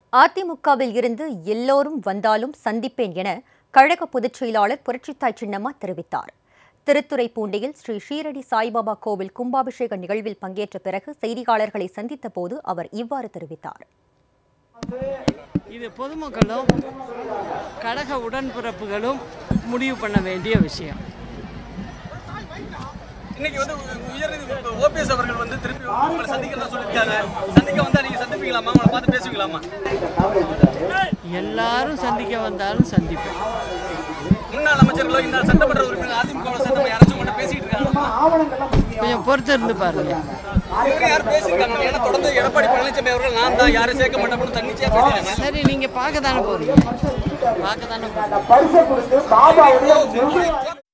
அதிமுகவில் இருந்து எல்லோரும் வந்தாலும் சந்திப்பேன் என கழக பொதுச் செயலாளர் புரட்சித்தாய் சின்னம்மா தெரிவித்தார் திருத்துறைப்பூண்டியில் ஸ்ரீ ஷீரடி சாய்பாபா கோவில் கும்பாபிஷேக நிகழ்வில் பங்கேற்ற பிறகு செய்தியாளர்களை சந்தித்த போது அவர் இவ்வாறு தெரிவித்தார் இது பொதுமக்களும் கழக உடன்பிறப்புகளும் முடிவு பண்ண வேண்டிய விஷயம் இன்னைக்கு வந்து உயர்நீதி ஓபிஎஸ் அவர்கள் வந்து திருப்பி உங்களை சந்திக்கிறதா சொல்லியிருக்காங்க சந்திக்க வந்தா நீங்க சந்திப்பீங்களாமா உங்களை பார்த்து பேசுவீங்களாமா எல்லாரும் சந்திக்க வந்தாலும் சந்திப்பேன் முன்னாள் அமைச்சர்களோ இந்த சட்டமன்ற உறுப்பினர் அதிமுக சேர்ந்த யாராச்சும் உங்கள்கிட்ட பேசிட்டு இருக்காங்களாமா கொஞ்சம் பொறுத்து இருந்து பாருங்க இதுவரை யாரும் பேசியிருக்காங்க ஏன்னா தொடர்ந்து எடப்பாடி பழனிசாமி அவர்கள் நான் தான் யாரும் சேர்க்க மாட்டோம்னு தன்னிச்சையா பேசுறாங்க சரி நீங்க பார்க்க தானே போறீங்க பார்க்க தானே போறீங்க பரிசை கொடுத்து பாபாவுடைய